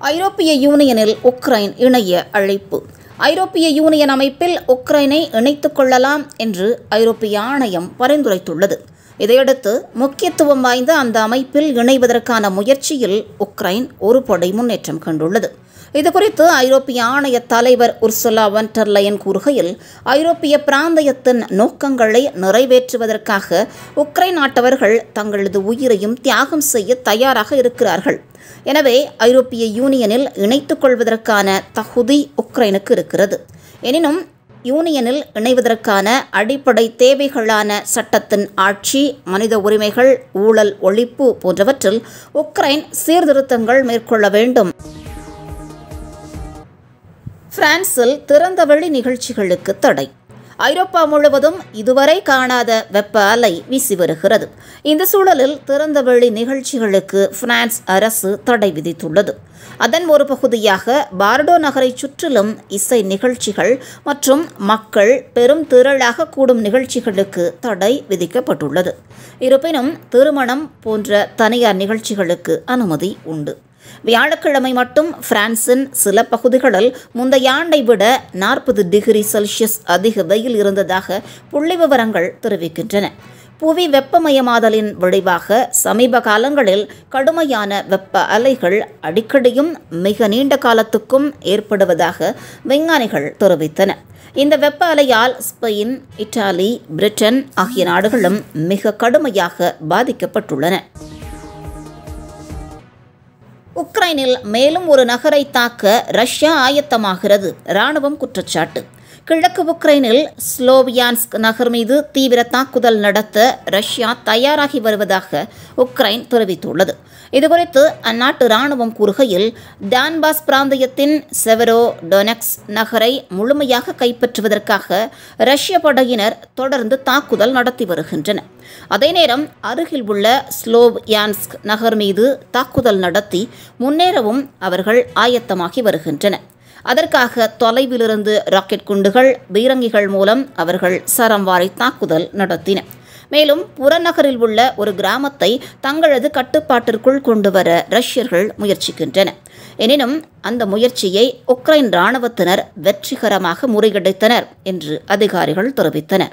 ஐரோப்பிய யூனியனில் உக்ரைன் இணைய அழைப்பு ஐரோப்பிய யூனியன் அமைப்பில் உக்ரைனை இணைத்துக் கொள்ளலாம் என்று ஐரோப்பிய ஆணையம் பரிந்துரைத்துள்ளது இதையடுத்து முக்கியத்துவம் வாய்ந்த அந்த அமைப்பில் இணைவதற்கான முயற்சியில் உக்ரைன் ஒரு படை முன்னேற்றம் கண்டுள்ளது இதுகுறித்து ஐரோப்பிய ஆணைய தலைவர் உர்சுலா வன்டர்லயன் கூறுகையில் ஐரோப்பிய பிராந்தியத்தின் நோக்கங்களை நிறைவேற்றுவதற்காக உக்ரைன் நாட்டவர்கள் தங்களது உயிரையும் தியாகம் செய்ய தயாராக இருக்கிறார்கள் எனவே ஐரோப்பிய யூனியனில் இணைத்துக் கொள்வதற்கான தகுதி உக்ரைனுக்கு இருக்கிறது எனினும் யூனியனில் இணைவதற்கான அடிப்படை தேவைகளான சட்டத்தின் ஆட்சி மனித உரிமைகள் ஊழல் ஒழிப்பு போன்றவற்றில் உக்ரைன் சீர்திருத்தங்கள் மேற்கொள்ள வேண்டும் பிரான்சில் திறந்தவெளி நிகழ்ச்சிகளுக்கு தடை ஐரோப்பா முழுவதும் இதுவரை காணாத வெப்ப அலை வீசி வருகிறது இந்த சூழலில் திறந்தவெளி நிகழ்ச்சிகளுக்கு பிரான்ஸ் அரசு தடை விதித்துள்ளது அதன் ஒரு பகுதியாக பார்டோ நகரை சுற்றிலும் இசை நிகழ்ச்சிகள் மற்றும் மக்கள் பெரும் திரளாக கூடும் நிகழ்ச்சிகளுக்கு தடை விதிக்கப்பட்டுள்ளது இருப்பினும் திருமணம் போன்ற தனியார் நிகழ்ச்சிகளுக்கு அனுமதி உண்டு வியாழக்கிழமை மட்டும் பிரான்சின் சில பகுதிகளில் முந்தைய ஆண்டை விட நாற்பது டிகிரி செல்சியஸ் அதிக வெயில் இருந்ததாக புள்ளி விவரங்கள் தெரிவிக்கின்றன புவி வெப்பமயமாதலின் விளைவாக சமீப காலங்களில் கடுமையான வெப்ப அலைகள் அடிக்கடியும் மிக நீண்ட காலத்துக்கும் ஏற்படுவதாக விஞ்ஞானிகள் தெரிவித்தன இந்த வெப்ப அலையால் ஸ்பெயின் இத்தாலி பிரிட்டன் ஆகிய நாடுகளும் மிக கடுமையாக பாதிக்கப்பட்டுள்ளன உக்ரைனில் மேலும் ஒரு நகரை தாக்க ரஷ்யா ஆயத்தமாகிறது இராணுவம் குற்றச்சாட்டு கிழக்கு உக்ரைனில் ஸ்லோவியான்ஸ்க் நகர் மீது தீவிர தாக்குதல் நடத்த ரஷ்யா தயாராகி வருவதாக உக்ரைன் தெரிவித்துள்ளது இதுகுறித்து அந்நாட்டு இராணுவம் கூறுகையில் டான்பாஸ் பிராந்தியத்தின் செவரோ டொனக்ஸ் நகரை முழுமையாக கைப்பற்றுவதற்காக ரஷ்ய படையினர் தொடர்ந்து தாக்குதல் நடத்தி வருகின்றனர் அதே நேரம் அருகில் உள்ள ஸ்லோவ்யான்ஸ்க் நகர் மீது தாக்குதல் நடத்தி முன்னேறவும் அவர்கள் ஆயத்தமாகி வருகின்றனர் அதற்காக தொலைவிலிருந்து ராக்கெட் குண்டுகள் பீரங்கிகள் மூலம் அவர்கள் சரம் வாரி தாக்குதல் நடத்தினர் மேலும் புறநகரில் உள்ள ஒரு கிராமத்தை தங்களது கட்டுப்பாட்டிற்குள் கொண்டு வர ரஷ்யர்கள் முயற்சிக்கின்றனர் எனினும் அந்த முயற்சியை உக்ரைன் இராணுவத்தினர் வெற்றிகரமாக முறியடித்தனர் என்று அதிகாரிகள் தெரிவித்தனர்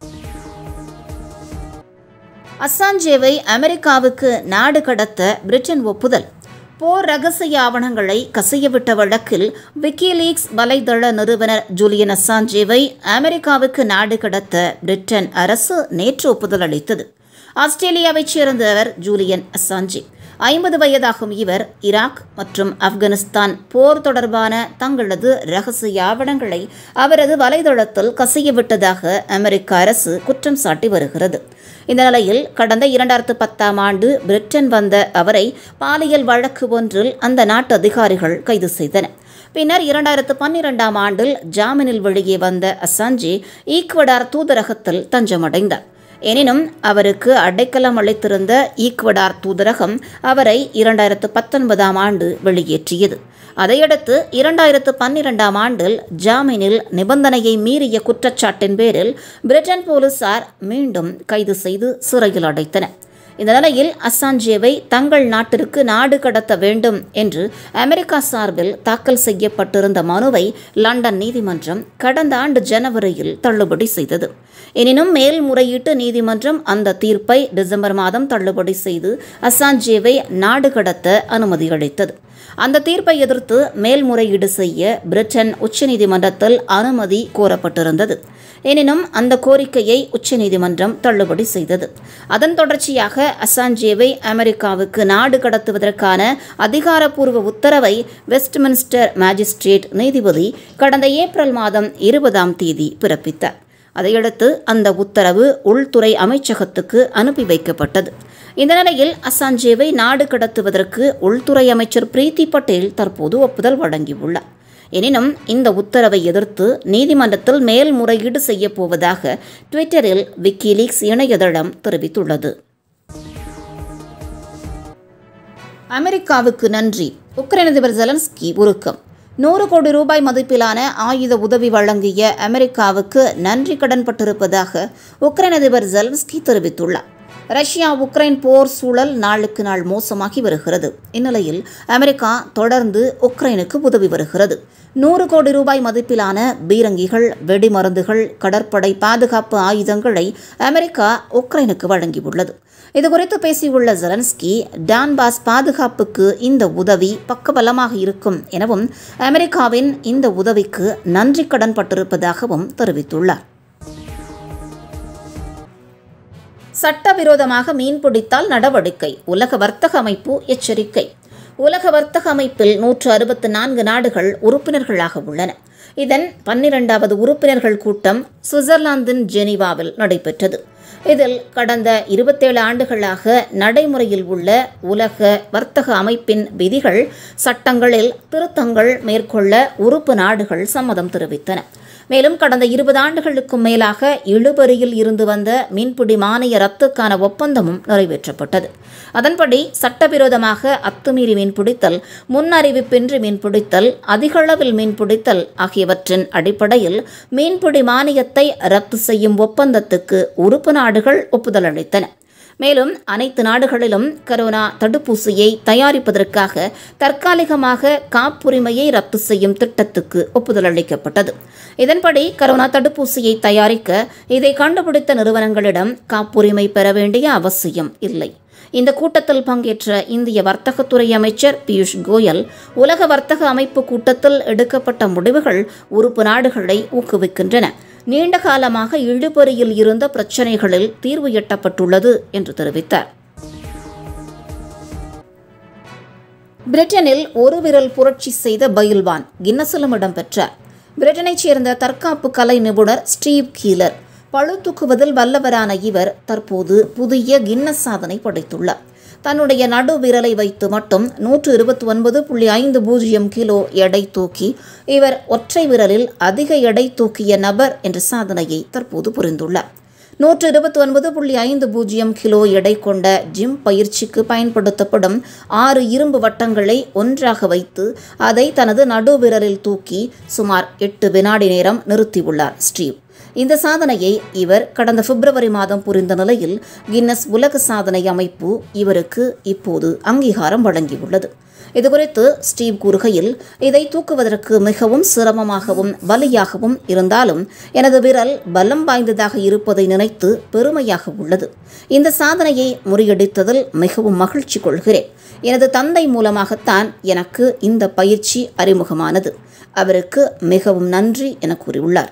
அசாஞ்சேவை அமெரிக்காவுக்கு நாடு கடத்த பிரிட்டன் ஒப்புதல் போர் ரகசிய ஆவணங்களை கசியவிட்ட வழக்கில் விக்கிலீக்ஸ் வலைதள நிறுவனர் ஜூலியன் அசாஞ்சேவை அமெரிக்காவுக்கு நாடு கடத்த பிரிட்டன் அரசு நேற்று ஒப்புதல் அளித்தது ஆஸ்திரேலியாவைச் சேர்ந்தவர் ஜூலியன் அசாஞ்சே ஐம்பது வயதாகும் இவர் ஈராக் மற்றும் ஆப்கானிஸ்தான் போர் தொடர்பான தங்களது ரகசிய ஆவணங்களை அவரது வலைதளத்தில் கசியவிட்டதாக அமெரிக்க அரசு குற்றம் சாட்டி வருகிறது இந்த நிலையில் கடந்த இரண்டாயிரத்து பத்தாம் ஆண்டு பிரிட்டன் வந்த அவரை பாலியல் வழக்கு ஒன்றில் அந்த நாட்டு அதிகாரிகள் கைது செய்தனர் பின்னர் இரண்டாயிரத்து பன்னிரெண்டாம் ஆண்டில் ஜாமீனில் வெளியே வந்த அசாஞ்சி ஈக்வடார் தூதரகத்தில் தஞ்சமடைந்தார் எனினும் அவருக்கு அடைக்கலம் அளித்திருந்த ஈக்வடார் தூதரகம் அவரை இரண்டாயிரத்து பத்தொன்பதாம் ஆண்டு வெளியேற்றியது அதையடுத்து இரண்டாயிரத்து பன்னிரெண்டாம் ஆண்டில் ஜாமீனில் நிபந்தனையை மீறிய குற்றச்சாட்டின் பேரில் பிரிட்டன் போலீசார் மீண்டும் கைது செய்து சிறையில் அடைத்தனர் இந்த நிலையில் அசாஞ்சேவை தங்கள் நாட்டிற்கு நாடு கடத்த வேண்டும் என்று அமெரிக்கா சார்பில் தாக்கல் செய்யப்பட்டிருந்த மனுவை லண்டன் நீதிமன்றம் கடந்த ஆண்டு ஜனவரியில் தள்ளுபடி செய்தது எனினும் மேல்முறையீட்டு நீதிமன்றம் அந்த தீர்ப்பை டிசம்பர் மாதம் தள்ளுபடி செய்து அசாஞ்சேவை நாடு கடத்த அனுமதி அளித்தது அந்த தீர்ப்பை எதிர்த்து மேல்முறையீடு செய்ய பிரிட்டன் உச்சநீதிமன்றத்தில் அனுமதி கோரப்பட்டிருந்தது எனினும் அந்த கோரிக்கையை உச்சநீதிமன்றம் தள்ளுபடி செய்தது அதன் தொடர்ச்சியாக அசாஞ்சேவை அமெரிக்காவுக்கு நாடு கடத்துவதற்கான அதிகாரப்பூர்வ உத்தரவை வெஸ்ட்மின்ஸ்டர் மேஜிஸ்ட்ரேட் நீதிபதி கடந்த ஏப்ரல் மாதம் இருபதாம் தேதி பிறப்பித்தார் அதையடுத்து அந்த உத்தரவு உள்துறை அமைச்சகத்துக்கு அனுப்பி வைக்கப்பட்டது இந்த நிலையில் அசாஞ்சேவை நாடு கடத்துவதற்கு உள்துறை அமைச்சர் பிரீத்தி பட்டேல் தற்போது ஒப்புதல் வழங்கியுள்ளார் எனினும் இந்த உத்தரவை எதிர்த்து நீதிமன்றத்தில் மேல்முறையீடு செய்யப் போவதாக ட்விட்டரில் விக்கிலீக்ஸ் இணையதளம் தெரிவித்துள்ளது அமெரிக்காவுக்கு நன்றி உக்ரைன் அதிபர் ஜெலன்ஸ்கி உருக்கம் நூறு கோடி ரூபாய் மதிப்பிலான ஆயுத உதவி வழங்கிய அமெரிக்காவுக்கு நன்றி கடன்பட்டிருப்பதாக உக்ரைன் அதிபர் ஜெலன்ஸ்கி தெரிவித்துள்ளார் ரஷ்யா உக்ரைன் போர் சூழல் நாளுக்கு நாள் மோசமாகி வருகிறது இந்நிலையில் அமெரிக்கா தொடர்ந்து உக்ரைனுக்கு உதவி வருகிறது நூறு கோடி ரூபாய் மதிப்பிலான பீரங்கிகள் வெடிமருந்துகள் கடற்படை பாதுகாப்பு ஆயுதங்களை அமெரிக்கா உக்ரைனுக்கு வழங்கியுள்ளது இதுகுறித்து பேசியுள்ள ஜெலன்ஸ்கி டான்பாஸ் பாதுகாப்புக்கு இந்த உதவி பக்கபலமாக இருக்கும் எனவும் அமெரிக்காவின் இந்த உதவிக்கு நன்றி கடன் பட்டிருப்பதாகவும் தெரிவித்துள்ளார் சட்டவிரோதமாக மீன் பிடித்தால் நடவடிக்கை உலக வர்த்தக அமைப்பு எச்சரிக்கை உலக வர்த்தக அமைப்பில் நூற்று அறுபத்து நான்கு நாடுகள் உறுப்பினர்களாக உள்ளன இதன் பன்னிரண்டாவது உறுப்பினர்கள் கூட்டம் சுவிட்சர்லாந்தின் ஜெனீவாவில் நடைபெற்றது இதில் கடந்த இருபத்தேழு ஆண்டுகளாக நடைமுறையில் உள்ள உலக வர்த்தக அமைப்பின் விதிகள் சட்டங்களில் திருத்தங்கள் மேற்கொள்ள உறுப்பு நாடுகள் சம்மதம் தெரிவித்தன மேலும் கடந்த இருபது ஆண்டுகளுக்கும் மேலாக இழுபறியில் இருந்து வந்த மீன்பிடி மானிய ரத்துக்கான ஒப்பந்தமும் நிறைவேற்றப்பட்டது அதன்படி சட்டவிரோதமாக அத்துமீறி மீன்பிடித்தல் முன்னறிவிப்பின்றி மீன்பிடித்தல் அதிகளவில் மீன்பிடித்தல் ஆகியவற்றின் அடிப்படையில் மீன்பிடி மானியத்தை ரத்து செய்யும் ஒப்பந்தத்துக்கு உறுப்பு நாடுகள் ஒப்புதல் அளித்தன மேலும் அனைத்து நாடுகளிலும் கரோனா தடுப்பூசியை தயாரிப்பதற்காக தற்காலிகமாக காப்புரிமையை ரத்து செய்யும் திட்டத்துக்கு ஒப்புதல் அளிக்கப்பட்டது இதன்படி கரோனா தடுப்பூசியை தயாரிக்க இதை கண்டுபிடித்த நிறுவனங்களிடம் காப்புரிமை பெற வேண்டிய அவசியம் இல்லை இந்த கூட்டத்தில் பங்கேற்ற இந்திய வர்த்தகத்துறை அமைச்சர் பியூஷ் கோயல் உலக வர்த்தக அமைப்பு கூட்டத்தில் எடுக்கப்பட்ட முடிவுகள் உறுப்பு நாடுகளை ஊக்குவிக்கின்றன நீண்ட காலமாக இழுபறியில் இருந்த பிரச்சினைகளில் தீர்வு எட்டப்பட்டுள்ளது என்று தெரிவித்தார் பிரிட்டனில் ஒரு விரல் புரட்சி செய்த பயில்வான் கின்னஸிலும் இடம்பெற்றார் பிரிட்டனைச் சேர்ந்த தற்காப்பு கலை நிபுணர் ஸ்டீவ் கீலர் பழு தூக்குவதில் வல்லவரான இவர் தற்போது புதிய கின்னஸ் சாதனை படைத்துள்ளார் தன்னுடைய நடு விரலை வைத்து மட்டும் நூற்று இருபத்தி ஒன்பது புள்ளி ஐந்து பூஜ்ஜியம் கிலோ எடை தூக்கி இவர் ஒற்றை விரலில் அதிக எடை தூக்கிய நபர் என்ற சாதனையை தற்போது புரிந்துள்ளார் நூற்று இருபத்தி ஒன்பது புள்ளி ஐந்து பூஜ்ஜியம் கிலோ எடை கொண்ட ஜிம் பயிற்சிக்கு பயன்படுத்தப்படும் ஆறு இரும்பு வட்டங்களை ஒன்றாக வைத்து அதை தனது நடுவிரலில் தூக்கி சுமார் எட்டு வினாடி நேரம் நிறுத்தியுள்ளார் ஸ்டீவ் இந்த சாதனையை இவர் கடந்த பிப்ரவரி மாதம் புரிந்த நிலையில் கின்னஸ் உலக சாதனை அமைப்பு இவருக்கு இப்போது அங்கீகாரம் வழங்கியுள்ளது இதுகுறித்து ஸ்டீவ் கூறுகையில் இதை தூக்குவதற்கு மிகவும் சிரமமாகவும் வலியாகவும் இருந்தாலும் எனது விரல் பலம் வாய்ந்ததாக இருப்பதை நினைத்து பெருமையாக உள்ளது இந்த சாதனையை முறியடித்ததில் மிகவும் மகிழ்ச்சி கொள்கிறேன் எனது தந்தை மூலமாகத்தான் எனக்கு இந்த பயிற்சி அறிமுகமானது அவருக்கு மிகவும் நன்றி என கூறியுள்ளார்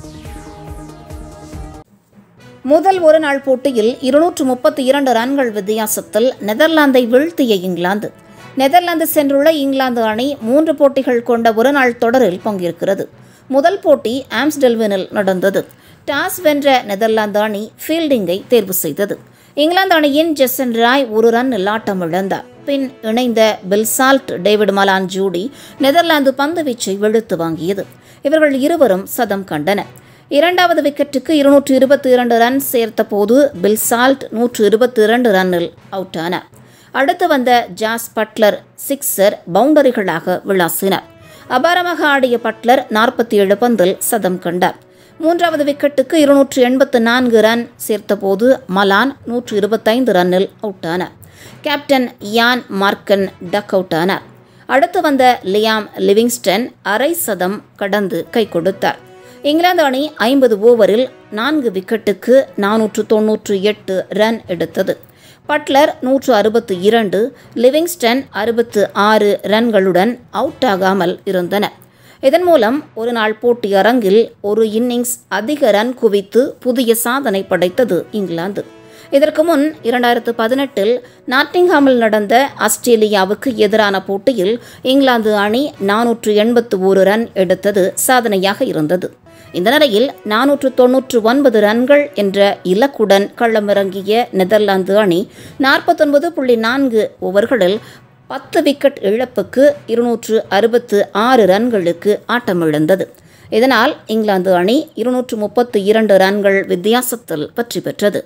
முதல் ஒருநாள் போட்டியில் இருநூற்று முப்பத்தி இரண்டு ரன்கள் வித்தியாசத்தில் நெதர்லாந்தை வீழ்த்திய இங்கிலாந்து நெதர்லாந்து சென்றுள்ள இங்கிலாந்து அணி மூன்று போட்டிகள் கொண்ட ஒருநாள் தொடரில் பங்கேற்கிறது முதல் போட்டி ஆம்ஸ்டெல்வினில் நடந்தது டாஸ் வென்ற நெதர்லாந்து அணி ஃபீல்டிங்கை தேர்வு செய்தது இங்கிலாந்து அணியின் ஜெசன் ராய் ஒரு ரன்னில் ஆட்டம் இழந்தார் பின் இணைந்த பில்சால்ட் டேவிட் மலான் ஜூடி நெதர்லாந்து பந்து வீச்சை வெளுத்து வாங்கியது இவர்கள் இருவரும் சதம் கண்டனர் இரண்டாவது விக்கெட்டுக்கு இருநூற்று இருபத்தி இரண்டு ரன் சேர்த்த போது பில்சால்ட் நூற்று இருபத்தி இரண்டு ரன்னில் அவுட் ஆனார் அடுத்து வந்த ஜாஸ் பட்லர் சிக்ஸர் பவுண்டரிகளாக விளாசினார் அபாரமாக ஆடிய பட்லர் நாற்பத்தி ஏழு பந்தில் சதம் கண்டார் மூன்றாவது விக்கெட்டுக்கு இருநூற்று எண்பத்து நான்கு ரன் சேர்த்தபோது மலான் நூற்று இருபத்தைந்து ரன்னில் அவுட் ஆனார் கேப்டன் யான் மார்க்கன் டக் அவுட் ஆனார் அடுத்து வந்த லியாம் லிவிங்ஸ்டன் அரை சதம் கடந்து கை கொடுத்தார் இங்கிலாந்து அணி ஐம்பது ஓவரில் நான்கு விக்கெட்டுக்கு நானூற்று தொன்னூற்று எட்டு ரன் எடுத்தது பட்லர் நூற்று அறுபத்து இரண்டு லிவிங்ஸ்டன் அறுபத்து ஆறு ரன்களுடன் அவுட் ஆகாமல் இருந்தனர் இதன் மூலம் ஒரு நாள் போட்டி அரங்கில் ஒரு இன்னிங்ஸ் அதிக ரன் குவித்து புதிய சாதனை படைத்தது இங்கிலாந்து இதற்கு முன் இரண்டாயிரத்து பதினெட்டில் நாட்டிங்ஹாமில் நடந்த ஆஸ்திரேலியாவுக்கு எதிரான போட்டியில் இங்கிலாந்து அணி நானூற்று எண்பத்து ஒரு ரன் எடுத்தது சாதனையாக இருந்தது இந்த நிலையில் நானூற்று தொன்னூற்று ஒன்பது ரன்கள் என்ற இலக்குடன் களமிறங்கிய நெதர்லாந்து அணி நாற்பத்தொன்பது புள்ளி நான்கு ஓவர்களில் பத்து விக்கெட் இழப்புக்கு இருநூற்று அறுபத்து ஆறு ரன்களுக்கு ஆட்டமிழந்தது இதனால் இங்கிலாந்து அணி இருநூற்று முப்பத்து இரண்டு ரன்கள் வித்தியாசத்தில் வெற்றி பெற்றது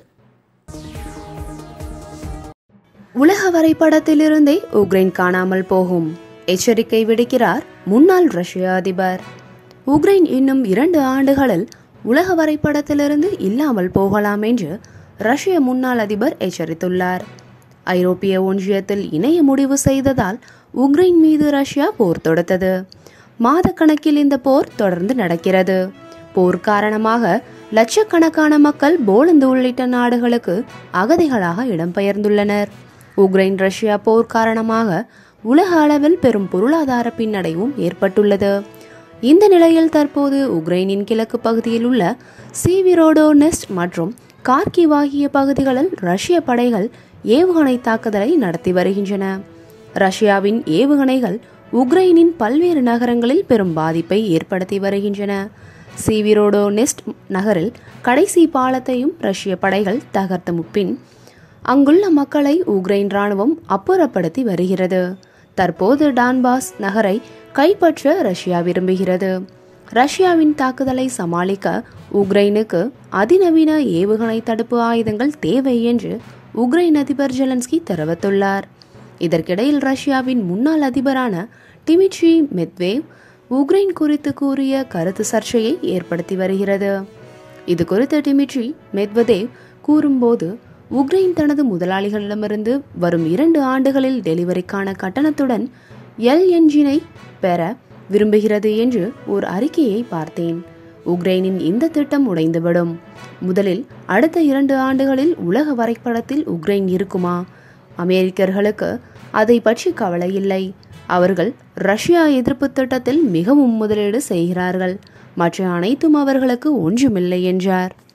உலக வரைபடத்திலிருந்தே உக்ரைன் காணாமல் போகும் எச்சரிக்கை விடுக்கிறார் முன்னாள் ரஷ்ய அதிபர் உக்ரைன் இன்னும் இரண்டு ஆண்டுகளில் உலக வரைபடத்திலிருந்து இல்லாமல் போகலாம் என்று ரஷ்ய முன்னாள் அதிபர் எச்சரித்துள்ளார் ஐரோப்பிய ஒன்றியத்தில் இணைய முடிவு செய்ததால் உக்ரைன் மீது ரஷ்யா போர் தொடுத்தது மாதக்கணக்கில் இந்த போர் தொடர்ந்து நடக்கிறது போர் காரணமாக லட்சக்கணக்கான மக்கள் போலந்து உள்ளிட்ட நாடுகளுக்கு அகதிகளாக இடம்பெயர்ந்துள்ளனர் உக்ரைன் ரஷ்யா போர் காரணமாக உலக அளவில் பெரும் பொருளாதார பின்னடைவும் ஏற்பட்டுள்ளது இந்த நிலையில் தற்போது உக்ரைனின் கிழக்கு பகுதியில் உள்ள சீவிரோடோனெஸ்ட் மற்றும் கார்கிவ் ஆகிய பகுதிகளில் ரஷ்ய படைகள் ஏவுகணை தாக்குதலை நடத்தி வருகின்றன ரஷ்யாவின் ஏவுகணைகள் உக்ரைனின் பல்வேறு நகரங்களில் பெரும் பாதிப்பை ஏற்படுத்தி வருகின்றன சீவிரோடோனெஸ்ட் நகரில் கடைசி பாலத்தையும் ரஷ்ய படைகள் தகர்த்த முப்பின் அங்குள்ள மக்களை உக்ரைன் ராணுவம் அப்புறப்படுத்தி வருகிறது தற்போது டான்பாஸ் நகரை கைப்பற்ற ரஷ்யா விரும்புகிறது ரஷ்யாவின் தாக்குதலை சமாளிக்க உக்ரைனுக்கு அதிநவீன ஏவுகணை தடுப்பு ஆயுதங்கள் தேவை என்று உக்ரைன் அதிபர் ஜெலன்ஸ்கி தெரிவித்துள்ளார் இதற்கிடையில் ரஷ்யாவின் முன்னாள் அதிபரான டிமிட்ரி மெத்வேவ் உக்ரைன் குறித்து கூறிய கருத்து சர்ச்சையை ஏற்படுத்தி வருகிறது இது குறித்து டிமிட்ரி மெத்வதேவ் கூறும்போது உக்ரைன் தனது முதலாளிகளிடமிருந்து வரும் இரண்டு ஆண்டுகளில் டெலிவரிக்கான கட்டணத்துடன் எல் என்ஜினை பெற விரும்புகிறது என்று ஒரு அறிக்கையை பார்த்தேன் உக்ரைனின் இந்த திட்டம் உடைந்துவிடும் முதலில் அடுத்த இரண்டு ஆண்டுகளில் உலக வரைபடத்தில் உக்ரைன் இருக்குமா அமெரிக்கர்களுக்கு அதை பற்றி கவலை இல்லை அவர்கள் ரஷ்யா எதிர்ப்பு திட்டத்தில் மிகவும் முதலீடு செய்கிறார்கள் மற்ற அனைத்தும் அவர்களுக்கு ஒன்றுமில்லை என்றார்